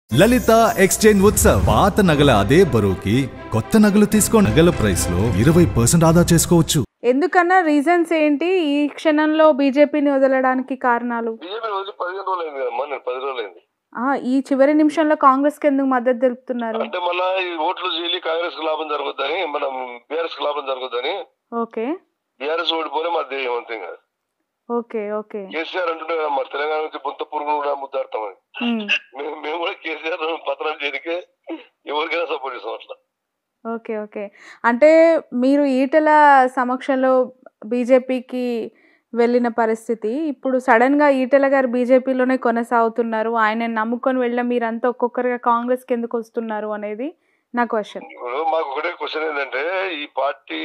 లలిత exchange Utsav పాత నగల అదే బరువుకి కొత్త నగలు తీసుకో నగల ప్రైస్ లో ఇరవై పర్సెంట్ ఆదా చేసుకోవచ్చు ఎందుకన్నా రీజన్స్ ఏంటి ఈ క్షణంలో బీజేపీని వదలడానికి కారణాలు బీజేపీ రోజు పదిహేను రోజులు అయింది కదమ్మా నేను పది రోజులు అయింది ఆ, ఈ చివరి నిమిషంలో కాంగ్రెస్ కి ఎందుకు మద్దతు తెలుపుతున్నారు అంటే మళ్ళా ఈ ఓట్లు చీలి కాంగ్రెస్ కు లాభం జరుగుద్దని మనం బీఆర్ఎస్ కు లాభం జరుగుద్దని ఓకే బీఆర్ఎస్ ఓడిపోలే మా ధ్యేయం అంతే ఇంకా ఓకే ఓకే కేసీఆర్ అంటుంటే కదా మరి తెలంగాణ నుంచి బుంత పురుగు కూడా ముద్దాడతామని ఉమ్, మేము మేము కూడా కేసీఆర్ పత్రం చేయడానికే ఎవరికైనా సపోర్ట్ చేస్తాం అట్లా ఓకే ఓకే అంటే మీరు ఈటల సమక్షంలో బీజేపీకి వెళ్ళిన పరిస్థితి ఇప్పుడు సడన్ గా ఈటల గారు బీజేపీలోనే కొనసాగుతున్నారు ఆయన నమ్ముకొని వెళ్ళిన మీరంతా ఒక్కొక్కరిగా కాంగ్రెస్ కి ఎందుకు వస్తున్నారు అనేది నా క్వశ్చన్ ఇప్పుడు మాకు ఒకటే క్వశ్చన్ ఏంటంటే ఈ పార్టీ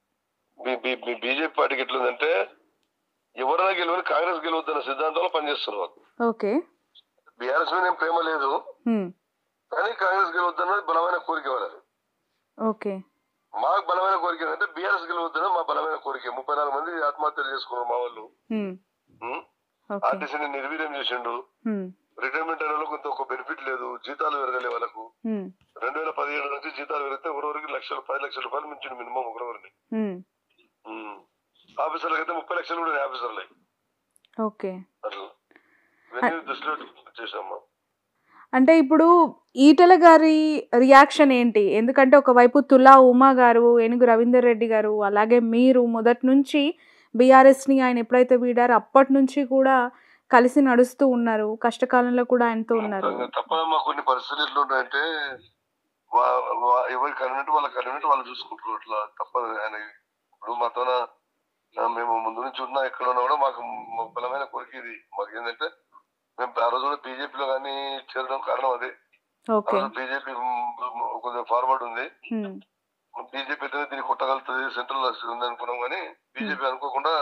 బీజేపీ పార్టీకి ఎట్లుందంటే ఎవరైనా గెలవని కాంగ్రెస్ గెలవద్దన్న సిద్ధాంతంలో పనిచేస్తున్నారు వాళ్ళు ఓకే బీఆర్ఎస్ మీద ఏం ప్రేమ లేదు ఉమ్, కానీ కాంగ్రెస్ గెలవద్దన్నది బలమైన కోరిక వాళ్ళది ఓకే మాకు బలమైన కోరిక ఏంటంటే బీఆర్ఎస్ గెలవద్దన్న మా బలమైన కోరిక ముప్పై నాలుగు మంది ఆత్మహత్యలు చేసుకున్నారు మా వాళ్ళు ఉమ్, ఉం? ఓకే ఆర్టీసీని నిర్వీర్యం చేసిండు ఉమ్, రిటైర్మెంట్ అయిన వాళ్ళకు కొంత ఒక బెనిఫిట్ లేదు జీతాలు పెరగలే వాళ్ళకు ఉమ్, రెండు వేల పదిహేడు నుంచి జీతాలు పెరిగితే ఒకరికి లక్షలు పది లక్షల రూపాయలు మించింది మినిమం ఒకరిని ఉమ్, ఆఫీసర్లకు అయితే ముప్పై లక్షలు కూడా ఉన్నాయి ఆఫీసర్లు ఓకే అట్లా ఇవన్నీ దృష్టిలో చేసామ్మా అంటే ఇప్పుడు ఈటల గారి రియాక్షన్ ఏంటి ఎందుకంటే ఒకవైపు తులా ఉమా గారు ఏనుగు రవీందర్ రెడ్డి గారు అలాగే మీరు మొదటి నుంచి బీఆర్ఎస్ని ఆయన ఎప్పుడైతే వీడారో అప్పటి నుంచి కూడా కలిసి నడుస్తూ ఉన్నారు కష్టకాలంలో కూడా ఆయనతో ఉన్నారు తప్పదమ్మా కొన్ని పరిస్థితులు ఎట్లా ఉన్నాయంటే వా- వా- ఎవరి కన్వెంట్ వాళ్ళ కన్వెంట్ వాళ్ళు చూసుకుంటారు అట్లా తప్పదు ఆయన ఇప్పుడు మాతోన ఆ, మేము ముందు నుంచి ఉన్నా ఎక్కడ ఉన్నా కూడా మాకు మ- బలమైన కోరిక ఇది మాకు ఏంటంటే మేము ఆ రోజు కూడా బీజేపీలో కానీ చేరడం కారణం అదే ఆ ఓకే రోజు బీజేపీ కొంచెం ఫార్వర్డ్ ఉంది ఉమ్, బీజేపీ అయితే దీన్ని కొట్టగలుగుతుంది సెంట్రల్ ఉంది అనుకున్నాం కానీ బీజేపీ అనుకోకుండా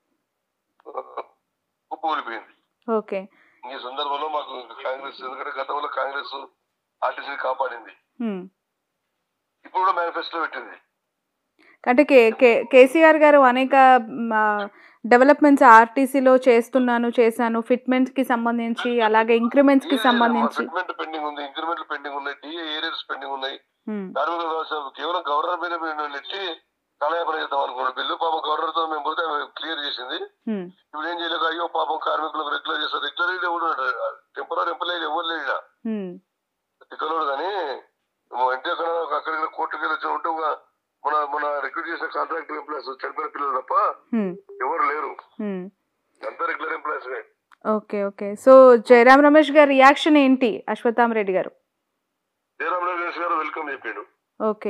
కుప్పకూలిపోయింది ఓకే ఈ సందర్భంలో మాకు కాంగ్రెస్ ఎందుకంటే గతంలో కాంగ్రెస్ ఆర్టీసీని కాపాడింది ఉమ్. ఇప్పుడు కూడా మేనిఫెస్టో పెట్టింది అంటే కే కే కేసీఆర్ గారు అనేక డెవలప్మెంట్స్ ఆర్టీసీలో చేస్తున్నాను చేశాను ఫిట్మెంట్స్కి సంబంధించి అలాగే ఇంక్రిమెంట్స్కి సంబంధించి ఫిట్మెంట్ పెండింగ్ ఉంది ఇంక్రిమెంట్ పెండింగ్ ఉన్నాయి డిఏ ఏరియాస్ పెండింగ్ ఉన్నాయి ఉమ్, కార్మికుల వ్యవస్థ కేవలం గవర్నర్ మీద మేము నెట్టి కాలయాపన చేద్దాం అనుకున్న బిల్లు పాపం గవర్నర్ తో మేము పోతే ఆమె క్లియర్ చేసింది ఉమ్, ఇప్పుడు ఏం చేయలేక అయ్యో పాపం కార్మికులకు రెగ్యులర్ చేస్తారు రెగ్యులర్ ఎవరు టెంపరీ ఎంప్లాయీ ఎవరు లేడు ఈడ. ఉమ్, తిక్కలోడు కానీ అంటే అక్కడ అక్కడ కోర్టుకి వెళ్ళి వచ్చి ఉంటే ఒక మన మన రిక్రూట్ చేసిన కాంట్రాక్ట్ ఎంప్లాయీస్ చనిపోయిన పిల్లలు తప్ప ఉమ్, ఎవరు లేరు ఉమ్. అంతా regular employees okay okay so Jayaram Ramesh గారి రియాక్షన్ ఏంటి అశ్వత్థామ రెడ్డి గారు జయరామ్ రమేష్ గారు వెల్కమ్ చెప్పిండు ఓకే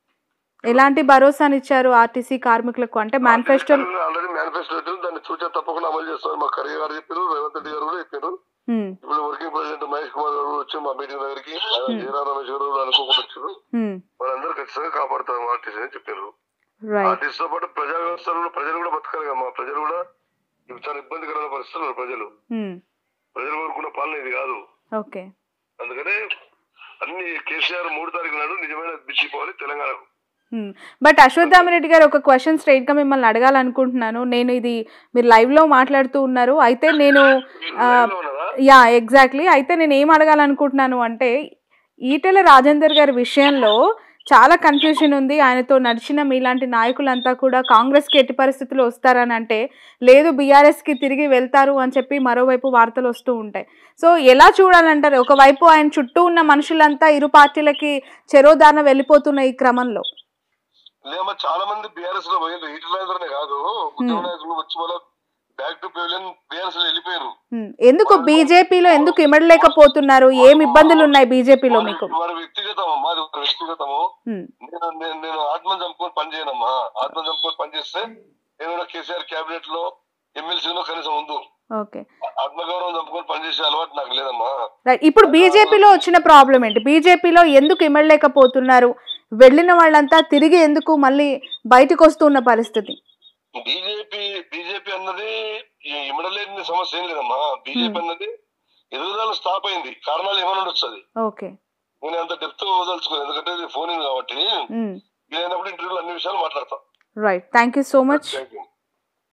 ఎలాంటి భరోసాని ఇచ్చారు ఆర్టీసీ కార్మికులకు అంటే మేనిఫెస్టో ఆల్రెడీ మేనిఫెస్టో పెట్టింది దాన్ని చూచే తప్పకుండా అమలు చేస్తారు మా కర్రీ గారు చెప్పారు రేవంత్ రెడ్డి గారు కూడా చెప్పారు ఇప్పుడు వర్కింగ్ ప్రెసిడెంట్ మహేష్ కుమార్ గారు వచ్చి మా మీటింగ్ దగ్గరికి జయరామ్ రమేష్ గారు కూడా అనుకోకుండా వచ్చారు వాళ్ళందరూ ఖచ్చితంగా కాపాడుతారు ఆర్టీసీ అని చెప్పారు రైట్ ఆర్టీసీ తో పాటు ప్రజా వ్యవస్థలు కూడా ప్రజలు కూడా బతకాలి కదా మా ప్రజలు కూడా ఇప్పుడు చాలా ఇబ్బందికరమైన పరిస్థితులు ఉన్నారు ప్రజలు ప్రజలు కోరుకున్న పాలన ఇది కాదు ఓకే అందుకనే అన్ని కేసీఆర్ మూడు తారీఖు నాడు నిజమైన బిజీ పోవాలి తెలంగాణకు బట్ అశ్వత్థామ రెడ్డి గారు ఒక క్వశ్చన్ స్ట్రైట్ గా మిమ్మల్ని అడగాలనుకుంటున్నాను నేను ఇది మీరు లైవ్ లో మాట్లాడుతూ ఉన్నారు అయితే నేను ఆ, లైవ్లో ఉన్నదా? యా ఎగ్జాక్ట్లీ అయితే నేను ఏం అడగాలనుకుంటున్నాను అంటే ఈటెల రాజేందర్ గారి విషయంలో చాలా కన్ఫ్యూషన్ ఉంది ఆయనతో నడిచిన మీలాంటి నాయకులంతా కూడా కాంగ్రెస్కి ఎట్టి పరిస్థితుల్లో వస్తారని అంటే లేదు బీఆర్ఎస్కి తిరిగి వెళ్తారు అని చెప్పి మరోవైపు వార్తలు వస్తూ ఉంటాయి సో ఎలా చూడాలంటారు ఒకవైపు ఆయన చుట్టూ ఉన్న మనుషులంతా ఇరు పార్టీలకి చెరోదాన వెళ్ళిపోతున్న ఈ క్రమంలో లేదమ్మా చాలా మంది బీఆర్ఎస్ లో పోయింది ఈటలనే కాదు ఉద్యమ నాయకులు వచ్చి మళ్ళీ బ్యాక్ టు పెవిలియన్ బీఆర్ఎస్ లో వెళ్ళిపోయారు ఉమ్, ఎందుకు బీజేపీలో ఎందుకు ఇమడలేకపోతున్నారు ఏం ఇబ్బందులు ఉన్నాయి బీజేపీలో మీకు వారి వ్యక్తిగతం అమ్మా అది వారి వ్యక్తిగతము ఉమ్, నేను నేను- నేను ఆత్మ చంపుకొని పని చేయనమ్మా ఆత్మ చంపుకొని పని చేస్తే నేను కూడా కేసీఆర్ క్యాబినెట్ లో ఎమ్మెల్సీలో కనీసం ఉండు ఓకే ఆత్మగౌరవం చంపుకొని పనిచేసే అలవాటు నాకు లేదమ్మా రైట్ ఇప్పుడు బీజేపీలో వచ్చిన ప్రాబ్లం ఏంటి బీజేపీలో ఎందుకు ఇమడలేకపోతున్నారు వెళ్ళిన వాళ్ళంతా తిరిగి ఎందుకు మళ్ళీ బయటకు వస్తున్న పరిస్థితి బీజేపీ బీజేపీ అన్నది ఈ ఇమడలేని సమస్య ఏం లేదమ్మా బీజేపీ అన్నది ఎదుగుదల స్టాప్ అయింది కారణాలు ఏమైనా ఉండొచ్చు అది ఓకే నేను అంత డెప్త్ వదలుచుకోను ఎందుకంటే ఇది ఫోన్ కాబట్టి ఉమ్, నేనప్పుడు ఇంటర్వ్యూలో అన్ని విషయాలు మాట్లాడతాను right thank you so much thank you